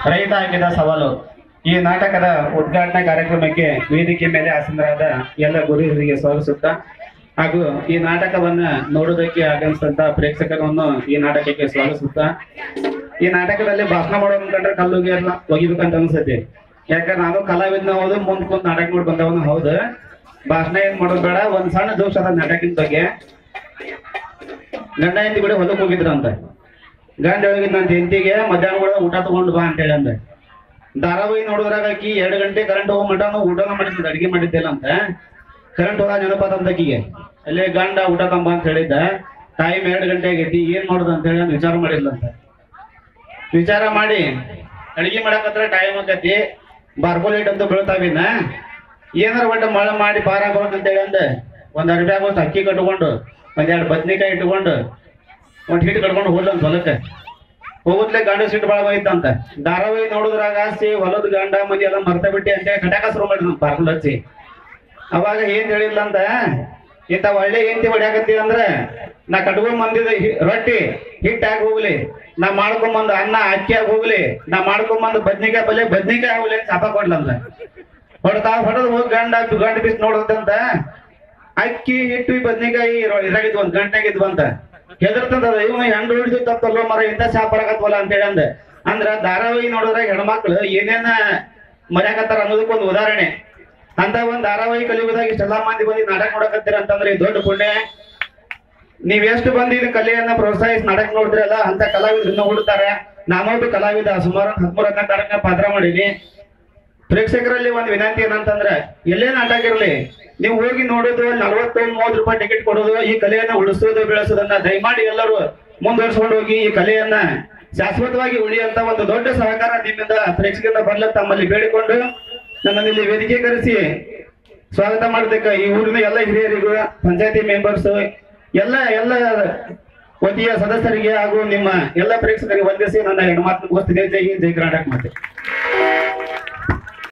ರೈತ ಹಾಕಿದ ಸವಾಲು ಈ ನಾಟಕದ ಉದ್ಘಾಟನಾ ಕಾರ್ಯಕ್ರಮಕ್ಕೆ ವೇದಿಕೆ ಮೇಲೆ ಆಸೀನರಾದ ಎಲ್ಲ ಗುರುಹಿರಿಗೆ ಸ್ವಾಗತಿಸುತ್ತಾ ಹಾಗೂ ಈ ನಾಟಕವನ್ನ ನೋಡೋದಕ್ಕೆ ಆಗಮಿಸಿದಂತ ಪ್ರೇಕ್ಷಕರನ್ನು ಈ ನಾಟಕಕ್ಕೆ ಸ್ವಾಗತಿಸುತ್ತಾ ಈ ನಾಟಕದಲ್ಲಿ ಭಾಷಣ ಮಾಡೋದು ಕಂಡ್ರೆ ಕಲ್ಲುಗೆ ಎಲ್ಲ ಒಗಿಬೇಕಂತ ಅನ್ಸತಿ ಯಾಕಂದ್ರೆ ನಾನು ಕಲಾವಿದ್ನ ಹೌದು ಮುಂದ್ ಕುಂತ್ ನಾಟಕ ನೋಡಿ ಬಂದವನು ಹೌದು ಭಾಷಣ ಏನ್ ಮಾಡೋದು ಬೇಡ ಒಂದ್ ಸಣ್ಣ ದೋಷ ಅದ ನಾಟಕದ ಬಗ್ಗೆ ಗಂಡ ಹೆಂಡತಿ ಕೂಡ ಹೊಲಕ್ಕೆ ಹೋಗಿದ್ರಂತ ಗಂಡ ಹೋಗಿದ್ ನನ್ನ ಹೆಂಡತಿಗೆ ಮಧ್ಯಾಹ್ನ ಕೂಡ ಊಟ ತಗೊಂಡು ಬಾ ಅಂತ ಹೇಳಿ ಅಂದೆ ಧಾರಾವಾಹಿ ನೋಡಿದ್ರಾಗ ಆಕಿ ಎರಡು ಗಂಟೆ ಕರೆಂಟ್ ಹೋಗೋ ಮಟನು ಊಟನ ಮಾಡಿದ್ದ ಅಡಿಗೆ ಮಾಡಿದ್ದಿಲ್ಲ ಅಂತ ಕರೆಂಟ್ ಹೋದ ನೆನಪಾತ ಅಂತ ಆಕಿಗೆ ಅಲ್ಲೇ ಗಂಡ ಊಟ ತಂಬ ಅಂತ ಹೇಳಿದ್ದ ಟೈಮ್ ಎರಡು ಗಂಟೆ ಆಗೈತಿ ಏನ್ ಮಾಡುದು ಅಂತ ಹೇಳಿ ಅಂತ ವಿಚಾರ ಮಾಡಿಲ್ಲ ಅಂತ ವಿಚಾರ ಮಾಡಿ ಅಡಿಗೆ ಮಾಡಕತ್ರ ಟೈಮ್ ಆಕತಿ ಬಾರ್ಕೋಲೇಟ್ ಅಂತ ಬೀಳ್ತಾವಿನ ಏನಾರ ಒಟ್ಟು ಮಳೆ ಮಾಡಿ ಪಾರ ಅಂತ ಹೇಳಿ ಅಂದೆ ಒಂದ್ ಅರ್ಬ್ಯಾಗ ಒಂದು ಅಕ್ಕಿ ಕಟ್ಕೊಂಡು ಒಂದೆರಡು ಬದ್ನಿಕಾಯಿ ಇಟ್ಕೊಂಡು ಒಂದ್ ಹಿಟ್ಟು ಕಟ್ಕೊಂಡು ಹೋದ್ಲಂತ ಹೊಲಕ್ಕೆ ಹೋಗುದ್ಲೆ ಗಂಡ ಸಿಟ್ಟು ಬಾಳ ಹೋಯ್ತಂತ ಧಾರಾವಾಹಿ ನೋಡಿದ್ರಾಗ ಆಸ್ತಿ ಹೊಲದ ಗಂಡ ಮಂದಿ ಎಲ್ಲ ಮರ್ತ ಬಿಟ್ಟಿ ಅಂತ ಕಟಾಕ ಶುರು ಮಾಡಿದ್ ಪಾರ್ಕಲ್ ಹಚ್ಚಿ ಅವಾಗ ಏನ್ ಹೇಳಿಲ್ಲ ಅಂತ ಇಂತ ಒಳ್ಳೆ ಹೆಂಡತಿ ಹೊಡ್ಯಾಕತ್ತಿ ಅಂದ್ರ ನಾ ಕಟ್ಕೊಂಡ್ ಬಂದಿದ ಹಿ- ರೊಟ್ಟಿ ಹಿಟ್ಟಾಗಿ ಹೋಗ್ಲಿ ನಾ ಮಾಡ್ಕೊಂಡ್ ಬಂದ ಅನ್ನ ಅಕ್ಕಿಯಾಗಿ ಹೋಗ್ಲಿ ನಾ ಮಾಡ್ಕೊಂಡ್ ಬಂದ ಬದ್ನಿಕಾಯಿ ಬಲೆ ಬದ್ನಿಕಾಯಿ ಹೋಗ್ಲಿ ಅಂತ ಶಾಪ ಕೊಡ್ಲಂತ ಹೊಡ್ತಾ ಹೊಡೆದ್ ಹೋಗಿ ಗಂಡ ಗಂಡ ಬಿಸ್ ನೋಡದಂತ ಅಕ್ಕಿ ಹಿಟ್ಟು ಈ ಬದ್ನಿಕಾಯಿ ಇರೋ- ಇದ್ರಾಗಿದ್ವು ಒಂದ್ ಗಂಟೆಗಿದ್ವು ಅಂತ ಹೆದರ್ತಂದ ಇವನು ಹೆಂಗ್ ಹಿಡಿದು ತಪ್ಪಲ್ವ ಮರ ಇಂತ ಶಾಪ ಬರಕತ್ವಲ್ಲ ಅಂತ ಹೇಳಿ ಅಂದ ಅಂದ್ರ ಧಾರಾವಾಹಿ ನೋಡಿದ್ರಾಗ ಹೆಣ್ಮಕ್ಳು ಏನೇನ ಮರ್ಯಾಕತ್ತಾರ ಅನ್ನೋದಕ್ಕೊಂದು ಉದಾಹರಣೆ ಅಂತ ಒಂದ್ ಧಾರಾವಾಹಿ ಕಲಿಯುವುದಾಗ ಇಷ್ಟೆಲ್ಲಾ ಮಂದಿ ಬಂದು ನಾಟಕ ನೋಡಕತ್ತೀರ ಅಂತಂದ್ರೆ ಇದು ದೊಡ್ಡ ಪುಣ್ಯ ನೀವ್ ಎಷ್ಟು ಬಂದು ಇದು ಕಲೆಯನ್ನ ಪ್ರೋತ್ಸಾಹಿಸಿ ನಾಟಕ ನೋಡಿದ್ರಲ್ಲ ಅಂತ ಕಲಾವಿದ್ರು ಹುಡುಕ್ತಾರೆ ನಾನೊಬ್ಬ ಕಲಾವಿದ ಸುಮಾರು ಹದಿಮೂರು ಹದಿನಾಲ್ಕು ನಾಟಕ ಪಾತ್ರ ಮಾಡೀನಿ ಪ್ರೇಕ್ಷಕರಲ್ಲಿ ಒಂದು ವಿನಂತಿ ಏನಂತಂದ್ರೆ ಎಲ್ಲೇ ನಾಟಕ ಇರಲಿ ನೀವು ಹೋಗಿ ನೋಡೋದು ನಲವತ್ತು ಮೂವತ್ತು ರೂಪಾಯಿ ಟಿಕೆಟ್ ಕೊಡೋದು ಈ ಕಲೆಯನ್ನ ಉಳಿಸೋದು ಬೆಳೆಸೋದನ್ನ ದಯಮಾಡಿ ಎಲ್ಲರೂ ಮುಂದುವರ್ಸ್ಕೊಂಡು ಹೋಗಿ ಈ ಕಲೆಯನ್ನ ಶಾಶ್ವತವಾಗಿ ಉಳಿಯುವಂತ ಒಂದು ದೊಡ್ಡ ಸಹಕಾರ ನಿಮ್ಮಿಂದ ಪ್ರೇಕ್ಷಕರಿಂದ ಬರ್ಲ ತಮ್ಮಲ್ಲಿ ಬೇಡಿಕೊಂಡು ನನ್ನನ್ನು ಇಲ್ಲಿ ವೇದಿಕೆ ಕರೆಸಿ ಸ್ವಾಗತ ಮಾಡೋದಕ್ಕೆ ಈ ಊರಿನ ಎಲ್ಲ ಹಿರಿಯರಿಗೂ ಪಂಚಾಯತಿ ಮೆಂಬರ್ಸ್ ಎಲ್ಲ ಎಲ್ಲ ವತಿಯ ಸದಸ್ಯರಿಗೆ ಹಾಗೂ ನಿಮ್ಮ ಎಲ್ಲ ಪ್ರೇಕ್ಷಕರಿಗೆ ವಂದಿಸಿ ನನ್ನ ಹೆಣ್ಣು ಮಾತು ಮುಗಿಸ್ತಿದ್ದೆ ಜೈ ಹಿಂದ್ ಜೈ ಕರ್ನಾಟಕ ಮಾತೆ